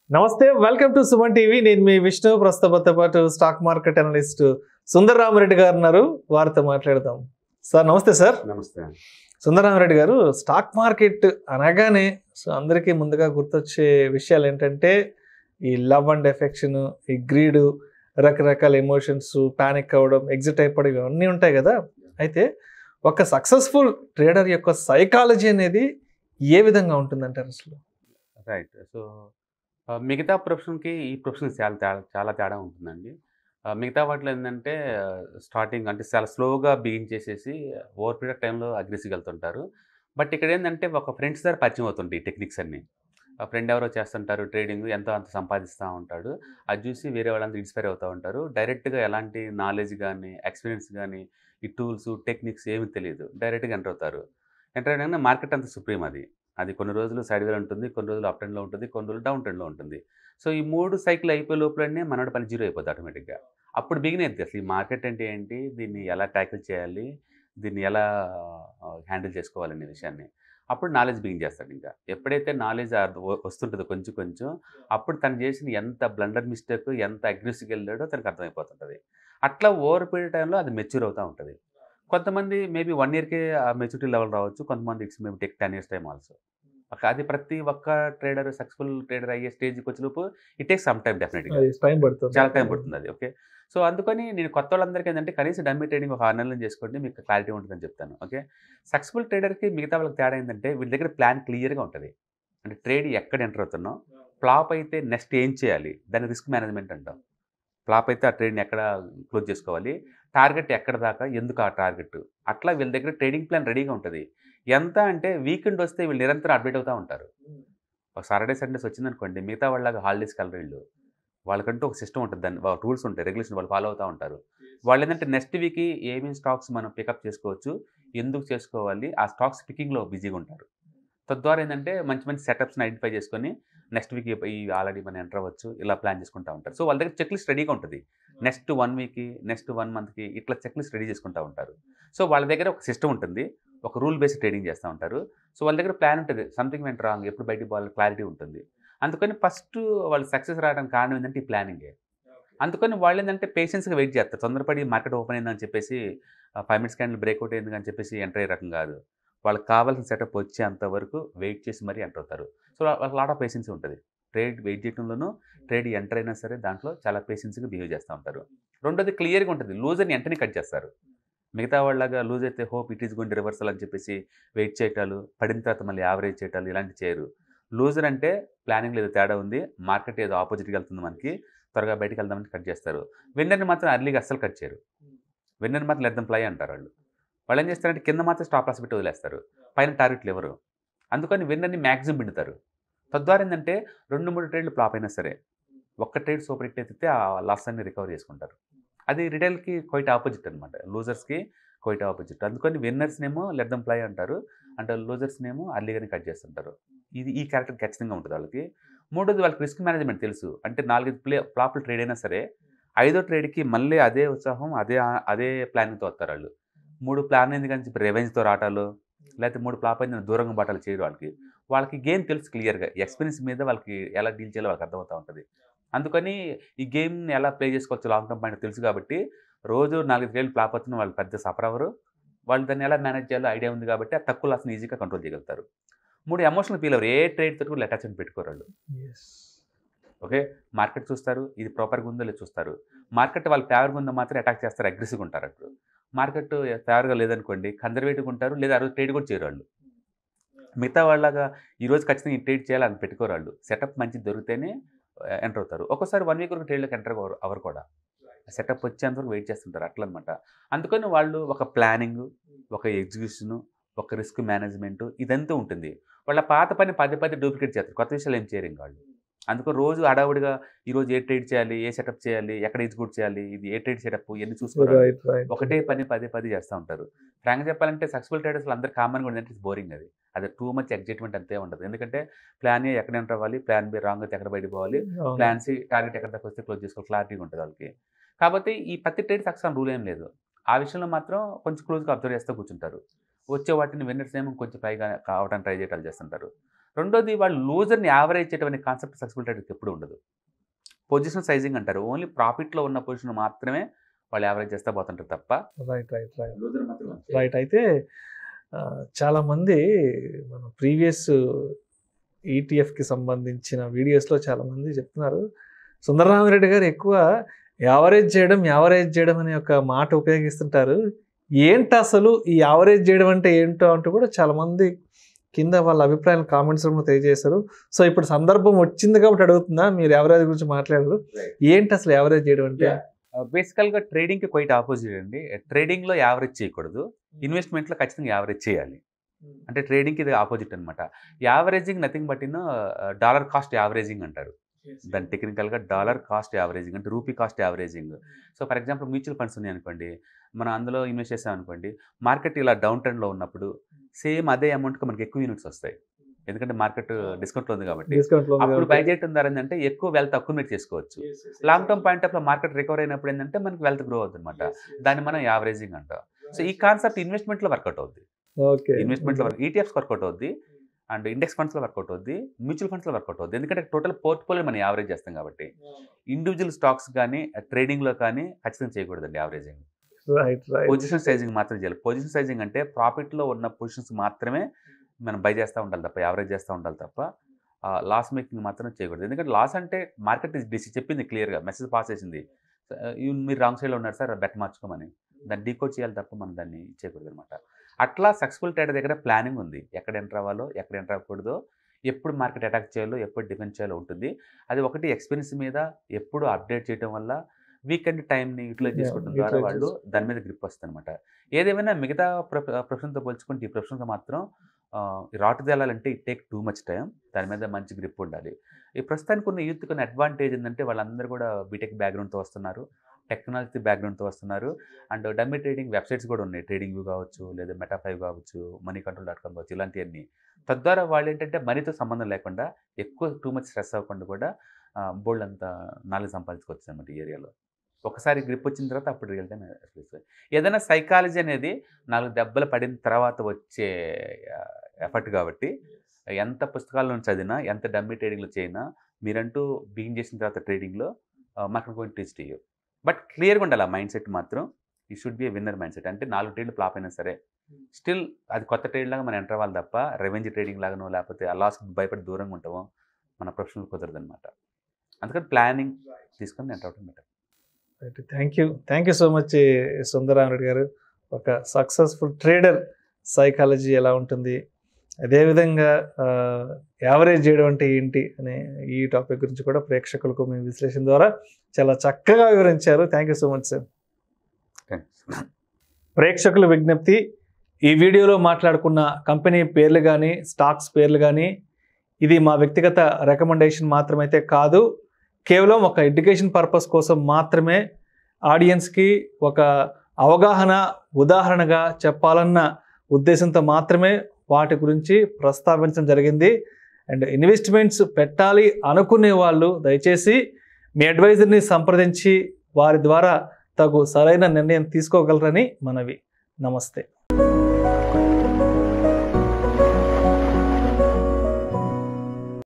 నమస్తే welcome to Suman TV నేను మీ విష్ణు ప్రస్తుతంతో పాటు స్టాక్ మార్కెట్ అనలిస్ట్ సుందరరామరెడ్డి గారు ఉన్నారు వారితో మాట్లాడదాం సార్ నమస్తే సార్ నమస్తే సుందరరామరెడ్డి గారు స్టాక్ మార్కెట్ అనగానే సో అందరికీ ముందుగా గుర్తొచ్చే విషయాలు ఏంటంటే ఈ లవ్ అండ్ ఎఫెక్షన్ ఈ గ్రీడు రకరకాల ఎమోషన్స్ పానిక్ అవ్వడం ఎగ్జిట్ అయిపోవడం ఇవన్నీ ఉంటాయి కదా అయితే ఒక సక్సెస్ఫుల్ ట్రేడర్ యొక్క సైకాలజీ అనేది ఏ విధంగా ఉంటుందంటారు అసలు రైట్ సో ఆ, మిగతా ప్రొఫెషన్కి ఈ ప్రొఫెషన్ చాలా తేడా చాలా తేడా ఉంటుందండి ఆ, మిగతా వాటిలో ఏంటంటే స్టార్టింగ్ అంటే చాలా స్లోగా బిగిన్ చేసేసి ఓవర్ పీరియడ్ టైంలో అగ్రెసివ్గా వెళ్తుంటారు బట్ ఇక్కడ ఏంటంటే ఒక ఫ్రెండ్స్ దగ్గర పరిచయం అవుతుంటాయి ఈ టెక్నిక్స్ అన్ని ఆ ఫ్రెండ్ ఎవరో చేస్తుంటారు ట్రేడింగ్ ఎంతో అంత సంపాదిస్తూ ఉంటాడు అది చూసి వేరే వాళ్ళందరూ ఇన్స్పైర్ అవుతూ ఉంటారు డైరెక్ట్గా ఎలాంటి నాలెడ్జ్ కానీ ఎక్స్పీరియన్స్ కానీ ఈ టూల్స్ టెక్నిక్స్ ఏమి తెలియదు డైరెక్ట్గా ఎంటర్ అవుతారు ఎంటర్ అయినా మార్కెట్ అంత సుప్రీం అది అది కొన్ని రోజులు సైడ్ వేలో ఉంటుంది కొన్ని రోజులు అప్ ట్రెండ్లో ఉంటుంది కొన్ని రోజులు డౌన్ ట్రెండ్లో ఉంటుంది సో ఈ మూడు సైకిల్ అయిపోయే లోపలనే మనోడి పని జీరో అయిపోతుంది ఆటోమేటిక్గా అప్పుడు బిగిన్ అవుతుంది అసలు ఈ మార్కెట్ అంటే ఏంటి దీన్ని ఎలా ట్యాకిల్ చేయాలి దీన్ని ఎలా హ్యాండిల్ చేసుకోవాలనే విషయాన్ని అప్పుడు నాలెడ్జ్ బిగిన్ చేస్తాడు ఇంకా ఎప్పుడైతే నాలెడ్జ్ వస్తుంటుందో కొంచెం కొంచెం అప్పుడు తను చేసిన ఎంత బ్లండర్ మిస్టేక్ ఎంత అగ్రెసివ్గా వెళ్ళాడో తనకు అర్థమైపోతుంటుంది అట్లా ఓవర్ పీరియడ్ టైంలో అది మెచ్యూర్ అవుతూ ఉంటుంది కొంతమంది మేబీ వన్ ఇయర్కే ఆ మెచ్యూరిటీ లెవెల్ రావచ్చు కొంతమంది it's maybe take ten years time also అది ప్రతి ఒక్క ట్రేడర్ సక్సెస్ఫుల్ ట్రేడర్ అయ్యే స్టేజ్కి వచ్చినప్పుడు ఇట్ టేక్ సమ్ టైం డెఫినెట్గా అది టైం పడుతుంది చాలా టైం పడుతుంది అది ఓకే సో అందుకని నేను కొత్త వాళ్ళందరికీ ఏంటంటే కనీసం డమ్మీ ట్రేడింగ్ ఒక ఆరు నెలలు చేసుకోండి మీకు క్లారిటీ ఉంటుందని చెప్తాను ఓకే సక్సెస్ఫుల్ ట్రేడర్కి మిగతా వాళ్ళకి తేడా ఏంటంటే వీళ్ళ దగ్గర ప్లాన్ క్లియర్గా ఉంటుంది అంటే ట్రేడ్ ఎక్కడ ఎంటర్ అవుతున్నాం ఫ్లాప్ అయితే నెక్స్ట్ ఏం చేయాలి దాని రిస్క్ మేనేజ్మెంట్ అంటాం ఫ్లాప్ అయితే ఆ ట్రేడ్ని ఎక్కడ క్లోజ్ చేసుకోవాలి టార్గెట్ ఎక్కడ దాకా ఎందుకు ఆ టార్గెట్ అట్లా వీళ్ళ దగ్గర ట్రేడింగ్ ప్లాన్ రెడీగా ఉంటుంది ఎంత అంటే వీకెండ్ వస్తే వీళ్ళు నిరంతరం అప్డేట్ అవుతూ ఉంటారు ఒక సాటర్డే సండేస్ వచ్చిందనుకోండి మిగతా వాళ్ళగా హాలిడేస్కి వెళ్ళరు వీళ్ళు వాళ్ళకంటూ ఒక సిస్టమ్ ఉంటుంది దాని రూల్స్ ఉంటాయి రెగ్యులేషన్ వాళ్ళు ఫాలో అవుతూ ఉంటారు వాళ్ళు ఏంటంటే నెక్స్ట్ వీక్కి ఏమేమి స్టాక్స్ మనం పికప్ చేసుకోవచ్చు ఎందుకు చేసుకోవాలి ఆ స్టాక్స్ పికింగ్లో బిజీగా ఉంటారు తద్వారా ఏంటంటే మంచి మంచి సెటప్స్ని ఐడెంటిఫై చేసుకొని నెక్స్ట్ వీక్ ఈ ఆల్రెడీ మనం ఎంటర్ అవ్వచ్చు ఇలా ప్లాన్ చేసుకుంటూ ఉంటారు సో వాళ్ళ దగ్గర చెక్ లిస్ట్ రెడీగా ఉంటుంది నెక్స్ట్ వన్ వీక్కి నెక్స్ట్ వన్ మంత్కి ఇట్లా చెక్ లిస్ట్ రెడీ చేసుకుంటూ ఉంటారు సో వాళ్ళ దగ్గర ఒక సిస్టమ్ ఉంటుంది ఒక రూల్ బేస్డ్ ట్రేడింగ్ చేస్తూ ఉంటారు సో వాళ్ళ దగ్గర ప్లాన్ ఉంటుంది సంథింగ్ వెంట రాంగ్ ఎప్పుడు బయటికి పోవాలి క్లారిటీ ఉంటుంది అందుకని ఫస్ట్ వాళ్ళు సక్సెస్ రావడానికి కారణం ఏంటంటే ఈ ప్లానింగే అందుకని వాళ్ళు ఏంటంటే పేషెన్స్గా వెయిట్ చేస్తారు తొందరపడి మార్కెట్ ఓపెన్ అయిందని చెప్పేసి ఫైవ్ మినిట్స్ క్యాండిల్ బ్రేక్అవుట్ అయింది అని చెప్పేసి ఎంటర్ అయ్యే రకం కాదు వాళ్ళకి కావాల్సిన సెటప్ వచ్చేంత వరకు వెయిట్ చేసి మరీ ఎంటర్ అవుతారు సో వాళ్ళకి లాట్ ఆఫ్ పేషెన్స్ ఉంటుంది ట్రేడ్ వెయిట్ చేయడంలోనూ ట్రేడ్ ఎంటర్ అయినా సరే దాంట్లో చాలా పేషెన్స్గా బిహేవ్ చేస్తూ ఉంటారు రెండోది క్లియర్గా ఉంటుంది లూజర్ని వెంటనే కట్ చేస్తారు మిగతా వాళ్ళగా లూజ్ అయితే hope it is going reversal అని చెప్పేసి వెయిట్ చేయటాలు పడిన తర్వాత మళ్ళీ యావరేజ్ చేయటాలు ఇలాంటివి చేయరు లూజర్ అంటే ప్లానింగ్ ఏదో తేడా ఉంది మార్కెట్ ఏదో ఆపోజిట్గా వెళ్తుంది మనకి త్వరగా బయటికి వెళ్దామని కట్ చేస్తారు విన్నర్ని మాత్రం అర్లీగా అస్సలు కట్ చేయరు విన్నర్ని మాత్రం లెద్దం ప్లై అంటారు వాళ్ళు వాళ్ళు ఏం చేస్తారంటే కింద మాత్రం స్టాప్ లాస్ పెట్టి వదిలేస్తారు పైన టార్గెట్లు ఎవరు అందుకని విన్నర్ని మ్యాక్సిమం పిండుతారు తద్వారా ఏంటంటే రెండు మూడు ట్రేడ్లు ఫ్లాప్ అయినా సరే ఒక్క ట్రేడ్ సూపర్ హిట్ అయితే ఆ లాస్ అన్ని రికవర్ చేసుకుంటారు అది రిటైల్కి క్వైట్ ఆపోజిట్ అనమాట లూజర్స్కి క్వైట్ ఆపోజిట్ అందుకని విన్నర్స్నేమో లెద్దం ప్లై అంటారు అంటే లూజర్స్నేమో అర్లీగానే కట్ చేస్తుంటారు ఇది ఈ క్యారెక్టర్ ఖచ్చితంగా ఉంటుంది వాళ్ళకి మూడోది వాళ్ళకి రిస్క్ మేనేజ్మెంట్ తెలుసు అంటే నాలుగైదు ప్లే ఫ్లాప్లు ట్రేడ్ అయినా సరే ఐదో ట్రేడ్కి మళ్ళీ అదే ఉత్సాహం అదే అదే ప్లానింగ్తో వస్తారు వాళ్ళు మూడు ప్లాన్ అయింది కానీ చెప్పి రెవెన్యూతో రాటాలు లేకపోతే మూడు ఫ్లాప్ అయింది దూరంగా బాటాలు చేయరు వాళ్ళకి వాళ్ళకి గేమ్ తెలుసు క్లియర్గా ఎక్స్పీరియన్స్ మీద వాళ్ళకి ఎలా డీల్ చేయాలో వాళ్ళకి అర్థమవుతూ ఉంటుంది అందుకని ఈ గేమ్ని ఎలా ప్లే చేసుకోవచ్చు లాంగ్ టర్మ్ పాయింట్ తెలుసు కాబట్టి రోజు నాలుగైదు వేలు ఫ్లాప్ అవుతున్న వాళ్ళు పెద్ద సఫర్ అవ్వరు వాళ్ళు దాన్ని ఎలా మేనేజ్ చేయాలో ఐడియా ఉంది కాబట్టి ఆ తక్కువ లాస్ని ఈజీగా కంట్రోల్ చేయగలుగుతారు మూడు ఎమోషనల్ ఫీల్ అవ్వరు ఏ ట్రేడ్ తోటి కూడా అటాచ్మెంట్ పెట్టుకోరు వాళ్ళు ఓకే మార్కెట్ చూస్తారు ఇది ప్రాపర్గా ఉందో లేదు చూస్తారు మార్కెట్ వాళ్ళు ఫేవర్గా ఉందో మాత్రం అటాక్ చేస్తారు అగ్రెసివ్గా ఉంటారు అప్పుడు మార్కెట్ ఫేవర్గా లేదనుకోండి కన్జర్వేటివ్గా ఉంటారు లేదా ఆ రోజు ట్రేడ్ కూడా చేయరు వాళ్ళు మిగతా వాళ్ళగా ఈ రోజు ఖచ్చితంగా ఈ ట్రేడ్ చేయాలని పెట్టుకోరు వాళ్ళు సెటప్ మంచి దొరికితేనే ఎంటర్ అవుతారు ఒక్కోసారి వన్ వీక్ వరకు ట్రేడ్లోకి ఎంటర్ అవ్వరు అవరు కూడా సెటప్ వచ్చేంత వరకు వెయిట్ చేస్తుంటారు అట్లా అనమాట అందుకని వాళ్ళు ఒక ప్లానింగ్ ఒక ఎగ్జిక్యూషన్ ఒక రిస్క్ మేనేజ్మెంట్ ఇదంతా ఉంటుంది వాళ్ళ పాత పని పదే పదే డూప్లికేట్ చేస్తారు కొత్త విషయాలు ఏం చేయరు ఇంకా వాళ్ళు అందుకు రోజు హడావుడిగా ఈరోజు ఏ ట్రేడ్ చేయాలి ఏ సెటప్ చేయాలి ఎక్కడ ఎగ్జిక్యూట్ చేయాలి ఇది ఏ ట్రేడ్ సెటప్ ఎన్ని చూసుకోవాలి రైట్ రైట్ ఒకటే పని పదే పదే చేస్తూ ఉంటారు ఫ్రాంక్ చెప్పాలంటే సక్సెస్ఫుల్ ట్రేడర్స్ అందరూ కామన్గా ఉండేది బోరింగ్ అది అది టూ మచ్ ఎగ్జైట్మెంట్ అంతే ఉండదు ఎందుకంటే ప్లాన్ ఏ ఎక్కడ ఎంటర్ అవ్వాలి ప్లాన్ బి రాంగ్ అయితే ఎక్కడ బయట పోవాలి ప్లాన్ సి టార్గెట్ ఎక్కడ దాకా వస్తే క్లోజ్ చేసుకోవాలి క్లారిటీగా ఉంటుంది వాళ్ళకి కాబట్టి ఈ ప్రతి ట్రేడ్ సక్సెస్ అని రూల్ ఏం లేదు ఆ విషయంలో మాత్రం కొంచెం క్లోజ్గా అబ్జర్వ్ చేస్తూ కూర్చుంటారు వచ్చే వాటిని విన్నర్స్ ఏమో కొంచెం పైగా కావడానికి ట్రై చేయటాలు చేస్తుంటారు రెండోది వాళ్ళు లూజర్ని యావరేజ్ చేయడం అనే కాన్సెప్ట్ సక్సెస్ఫుల్ ట్రేడర్కి ఎప్పుడు ఉండదు పొజిషన్ సైజింగ్ అంటారు ఓన్లీ ప్రాఫిట్లో ఉన్న పొజిషన్ మాత్రమే వాళ్ళు యావరేజ్ చేస్తా పోతుంటారు తప్ప రైట్ రైట్ రైట్ లూజర్ మాత్రం రైట్ అయితే ఆ, చాలా మంది మన ప్రీవియస్ ఈటీఎఫ్కి సంబంధించిన వీడియోస్లో చాలా మంది చెప్తున్నారు సుందరరామిరెడ్డి గారు ఎక్కువ యావరేజ్ చేయడం యావరేజ్ చేయడం అనే ఒక మాట ఉపయోగిస్తుంటారు ఏంటి అసలు ఈ యావరేజ్ చేయడం అంటే ఏంటో అంటూ కూడా చాలా మంది కింద వాళ్ళ అభిప్రాయాలు కామెంట్స్ రూమ్లో తెలియజేశారు సో ఇప్పుడు సందర్భం వచ్చింది కాబట్టి అడుగుతున్నా మీరు యావరేజ్ గురించి మాట్లాడారు ఏంటి అసలు యావరేజ్ చేయడం అంటే బేసికల్గా ట్రేడింగ్కి క్వైట్ ఆపోజిట్ అండి ట్రేడింగ్లో యావరేజ్ చేయకూడదు ఇన్వెస్ట్మెంట్లో ఖచ్చితంగా యావరేజ్ చేయాలి అంటే ట్రేడింగ్కి ఇది ఆపోజిట్ అనమాట averaging nothing but in dollar cost averaging అంటారు దాని టెక్నికల్గా డాలర్ కాస్ట్ యావరేజింగ్ అంటే rupee cost averaging so for example mutual funds ఉన్నాయి అనుకోండి మనం అందులో ఇన్వెస్ట్ చేసాం అనుకోండి మార్కెట్ ఇలా డౌన్ ట్రెండ్లో ఉన్నప్పుడు సేమ్ అదే అమౌంట్కి మనకి ఎక్కువ యూనిట్స్ వస్తాయి ఎందుకంటే మార్కెట్ డిస్కౌంట్లో ఉంది కాబట్టి డిస్కౌంట్ అప్పుడు బై చేయటం ద్వారా ఏంటంటే ఎక్కువ వెల్త్ అక్యుమిలేట్ చేసుకోవచ్చు లాంగ్ టర్మ్ పాయింట్ ఆఫ్ లో మార్కెట్ రికవర్ అయినప్పుడు ఏంటంటే మనకి వెల్త్ గ్రో అవుతుంది అనమాట దాన్ని మనం యావరేజింగ్ అంటాం సో ఈ కాన్సెప్ట్ ఇన్వెస్ట్మెంట్ లో వర్కౌట్ అవుద్ది ఓకే ఇన్వెస్ట్మెంట్ లో ఈటీఎఫ్స్ వర్కౌట్ అవుద్ది అండ్ ఇండెక్స్ ఫండ్స్ లో వర్కౌట్ అవుద్ది మ్యూచువల్ ఫండ్స్ లో వర్కౌట్ అవుద్ది ఎందుకంటే టోటల్ పోర్ట్ఫోలియో మనం యావరేజ్ చేస్తాం కాబట్టి ఇండివిజువల్ స్టాక్స్ కానీ ట్రేడింగ్ లో కానీ ఖచ్చితంగా చేయకూడదండి averaging right right position sizing మాత్రం చేయాలి పొజిషన్ సైజింగ్ అంటే ప్రాఫిట్ లో ఉన్న పొజిషన్స్ మాత్రమే మనం బై చేస్తూ ఉండాలి తప్ప యావరేజ్ చేస్తూ ఉండాలి తప్ప లాస్ మేకింగ్ మాత్రం చేయకూడదు ఎందుకంటే లాస్ అంటే మార్కెట్ డిసి చెప్పింది క్లియర్గా మెసేజ్ పాస్ చేసింది "Uh, you- మీరు రాంగ్ సైడ్లో ఉన్నారు సార్ బెట్ మార్చుకోమని దాన్ని డీకోడ్ చేయాలి తప్ప మనం దాన్ని చేయకూడదు అనమాట అట్లా సక్సెస్ఫుల్ ట్రేడర్ దగ్గర ప్లానింగ్ ఉంది ఎక్కడ ఎంటర్ అవ్వాలో ఎక్కడ ఎంటర్ అవ్వకూడదో ఎప్పుడు మార్కెట్ అటాక్ చేయాలో ఎప్పుడు డిఫెన్స్ చేయాలో ఉంటుంది అది ఒకటి ఎక్స్పీరియన్స్ మీద ఎప్పుడు అప్డేట్ చేయడం వల్ల వీకెండ్ టైంని యూటిలైజ్ Yeah, చేసుకోవడం ద్వారా utilize వాళ్ళు దాని మీద గ్రిప్ వస్తుంది అనమాట ఏదేమైనా మిగతా ప్రొఫెషన్తో పోల్చుకుంటే ఈ ప్రొఫెషన్తో మాత్రం ఆ, ఈ రాటు తేలాలంటే it take too much time దాని మీద మంచి గ్రిప్ ఉండాలి ఈ ప్రస్తుతానికి ఉన్న యూత్ కొన్ని అడ్వాంటేజ్ ఏంటంటే వాళ్ళందరూ కూడా బీటెక్ బ్యాక్గ్రౌండ్తో వస్తున్నారు టెక్నాలజీ బ్యాక్గ్రౌండ్తో వస్తున్నారు అండ్ డమ్మీ ట్రేడింగ్ వెబ్సైట్స్ కూడా ఉన్నాయి ట్రేడింగ్ వ్యూ కావచ్చు లేదా మెటాఫైవ్ కావచ్చు మనీ కంట్రోల్ డాట్ కామ్ కావచ్చు ఇలాంటివన్నీ తద్వారా వాళ్ళు ఏంటంటే మనీతో సంబంధం లేకుండా ఎక్కువ టూ మచ్ స్ట్రెస్ అవ్వకుండా కూడా బోల్డ్ అంత నాలెడ్జ్ సంపాదించుకోవచ్చు అనమాట ఈ ఏరియాలో ఒకసారి గ్రిప్ వచ్చిన తర్వాత అప్పుడు రియల్ టైం ఏదైనా సైకాలజీ అనేది నాలుగు దెబ్బలు పడిన తర్వాత వచ్చే ఎఫర్ట్ కాబట్టి ఎంత పుస్తకాల్లో చదివినా ఎంత డమ్మీ ట్రేడింగ్లో చేయినా మీరంటూ బిగిన్ చేసిన తర్వాత ట్రేడింగ్లో మార్కెట్ going టీచ్ చేయు బట్ క్లియర్గా ఉండాలి ఆ మైండ్ సెట్ మాత్రం ఈ should be winner mind set అంటే నాలుగు ట్రేడ్లు ఫ్లాప్ అయినా సరే స్టిల్ అది కొత్త ట్రేడ్ లాగా మనం ఎంటర్ అవ్వాలి తప్ప రెవెన్యూ ట్రేడింగ్ లాగానో లేకపోతే ఆ లాస్ భయపడి దూరంగా ఉంటామో మన ప్రొఫెషనల్ కుదరదు అనమాట అందుకని ప్లానింగ్ తీసుకొని ఎంటర్ అవ్వడం better thank you thank you so much Sundaramareddy గారు ఒక సక్సెస్ఫుల్ ట్రేడర్ సైకాలజీ ఎలా ఉంటుంది అదేవిధంగా యావరేజ్ చేయడం అంటే ఏంటి అనే ఈ టాపిక్ గురించి కూడా ప్రేక్షకులకు మీ విశ్లేషణ ద్వారా చాలా చక్కగా వివరించారు thank you so much sir thanks ప్రేక్షకుల విజ్ఞప్తి ఈ వీడియోలో మాట్లాడుకున్న కంపెనీ పేర్లు కానీ స్టాక్స్ పేర్లు కానీ ఇది మా వ్యక్తిగత రికమెండేషన్ మాత్రమైతే కాదు కేవలం ఒక ఎడ్యుకేషన్ పర్పస్ కోసం మాత్రమే ఆడియన్స్కి ఒక అవగాహన ఉదాహరణగా చెప్పాలన్న ఉద్దేశంతో మాత్రమే వాటి గురించి ప్రస్తావించడం జరిగింది అండ్ ఇన్వెస్ట్మెంట్స్ పెట్టాలి అనుకునే వాళ్ళు దయచేసి మీ అడ్వైజర్ని సంప్రదించి వారి ద్వారా తగు సరైన నిర్ణయం తీసుకోగలరని మనవి నమస్తే